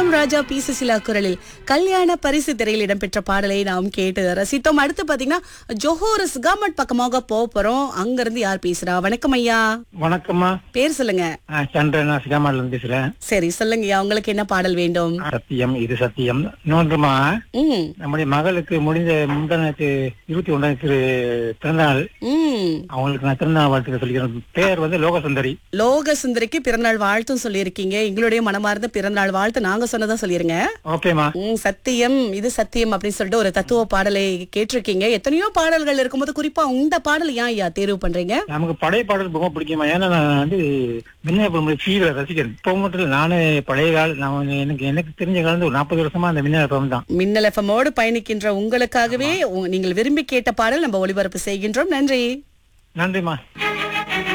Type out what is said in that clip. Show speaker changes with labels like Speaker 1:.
Speaker 1: M ராஜா B Susheela குரலில் கல்யாண பரிசு திரையில் இடம்பெற்ற பாடலை நாம் கேட்டு ரசித்தோம் அடுத்து பாத்தீங்கன்னா ஜோஹோரஸ் கவர்மெண்ட் பக்கமாக போக போறோம் அங்க இருந்து யார் பேசுறா வணக்கம் ஐயா
Speaker 2: வணக்கம்மா
Speaker 1: பேர் சொல்லுங்க
Speaker 2: நான் சந்திரன் நான் சிகாமால இருந்து பேசுறேன்
Speaker 1: சரி சொல்லுங்க ஐயா உங்களுக்கு என்ன பாடல் வேண்டும்
Speaker 2: சத்தியம் இது சத்தியம் இன்னொன்றுமா
Speaker 1: ம்
Speaker 2: நம்முடைய மகளுக்கு முடிந்த முந்தானத்து இருபத்தி ஒன்றாம் திரு பிறந்தநாள்
Speaker 1: ம்
Speaker 2: அவங்களுக்கு நான் திருநாள் வாழ்த்துக்க சொல்லிக்கிறேன் பேர் வந்து லோகசுந்தரி
Speaker 1: லோக சுந்தரிக்கு பிறந்தநாள் வாழ்த்தும் சொல்லியிருக்கீங்க எங்களுடைய மனமார்ந்த பிறந்தநாள் வாழ்த்து நாங்க சொன்னதா சொல்லிருங்க
Speaker 2: ஓகேமா
Speaker 1: ம் சத்தியம் இது சத்தியம் அப்படின்னு சொல்லிட்டு ஒரு தத்துவ பாடலை கேட்டிருக்கீங்க எத்தனையோ பாடல்கள் இருக்கும்போது குறிப்பா இந்த பாடல் ஏன் ஐயா தேர்வு பண்றீங்க
Speaker 2: நமக்கு பழைய பாடல் ரொம்ப பிடிக்குமா ஏன்னா நான் வந்து மின்ன ஃபீல ரசிக்கிறேன் இப்போ மட்டும் இல்ல, நானே பழைய கால நான் வந்து எனக்கு எனக்கு தெரிஞ்ச காலம் ஒரு நாற்பது வருஷமா அந்த மின்னல் தான்
Speaker 1: மின்னல் எஃப்எம்மோடு பயணிக்கின்ற உங்களுக்காகவே உ- நீங்கள் விரும்பி கேட்ட பாடல் நம்ம ஒளிபரப்பு செய்கின்றோம் நன்றி
Speaker 2: நன்றிமா